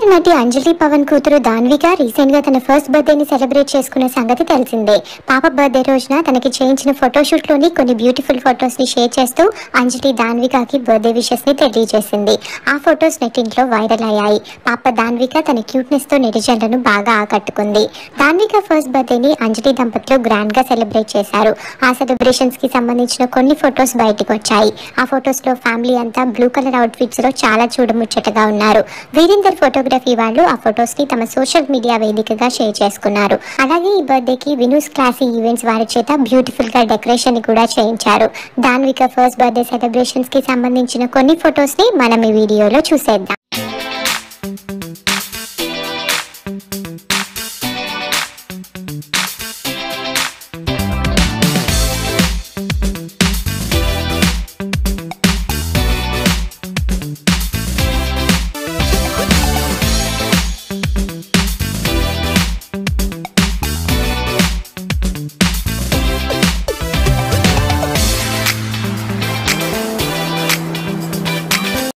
నటి అంజలి పవన్ కూతురు దాన్విక రీసెంట్ గా తన ఫస్ట్ బర్త్డే ని సెలబ్రేట్ చేసుకున్న సంగతి తెలిసిందే పాప బర్త్డే రోజున తనకి చేయించిన ఫోటోషూట్ లోని కొన్ని బ్యూటిఫుల్ ఫొటోస్ ని షేర్ చేస్తూ అంజలి దాన్వికకి బర్త్డే విషెస్ ని తెలియజేసింది ఆ ఫొటోస్ నెట్టింట్లో వైరల్ అయ్యాయి పాప దాన్విక తన క్యూట్నెస్ తో నెటిజన్లను బాగా ఆకట్టుకుంది దాన్విక ఫస్ట్ బర్త్డే ని అంజలి దంపతులు గ్రాండ్ గా సెలబ్రేట్ చేశారు ఆ సెలబ్రేషన్స్ కి సంబంధించిన కొన్ని ఫొటోస్ బయటకు వచ్చాయి ఆ ఫొటోస్ లో ఫ్యామిలీ అంతా బ్లూ కలర్ అవుట్ఫిట్స్ లో చాలా చూడముచ్చటగా ఉన్నారు వీరేందర్ ఫోటోగ్రఫీ వాళ్ళు ఆ ఫొటోస్ ని తమ సోషల్ మీడియా వేదికగా షేర్ చేసుకున్నారు అలాగే ఈ బర్త్డే కి వినూస్ క్లాసీ ఈవెంట్స్ వారి చేత బ్యూటిఫుల్ గా డెకరేషన్ ని కూడా చేయించారు దాన్విక ఫస్ట్ బర్త్డే సెలబ్రేషన్స్ కి సంబంధించిన కొన్ని ఫొటోస్ ని మనం ఈ వీడియోలో చూసేద్దాం